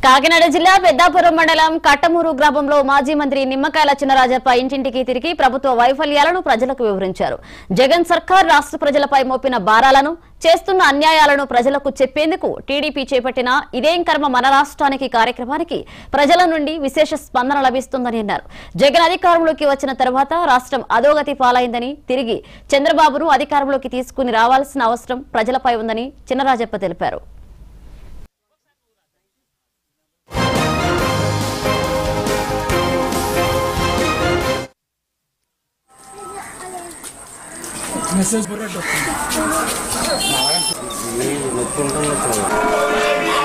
కాకినాడ జిల్లా పెద్దాపురం మండలం కట్టమూరు గ్రామంలో మాజీ మంత్రి నిమ్మకాయల చినరాజప్ప ఇంటింటికి తిరిగి ప్రభుత్వ వైఫల్యాలను ప్రజలకు వివరించారు జగన్ సర్కార్ రాష్ట్ర ప్రజలపై మోపిన భారాలను చేస్తున్న అన్యాయాలను ప్రజలకు చెప్పేందుకు టీడీపీ చేపట్టిన ఇదేం కర్మ మన రాష్ట్రానికి కార్యక్రమానికి ప్రజల నుండి విశేష స్పందన లభిస్తుందని అన్నారు జగన్ అధికారంలోకి వచ్చిన తర్వాత రాష్ట్రం అధోగతి పాలైందని తిరిగి చంద్రబాబును అధికారంలోకి తీసుకుని రావాల్సిన అవసరం ప్రజలపై ఉందని చినరాజప్ప తెలిపారు మెసేజ్ కూడా వస్తుంది నొప్పి ఉంటుంది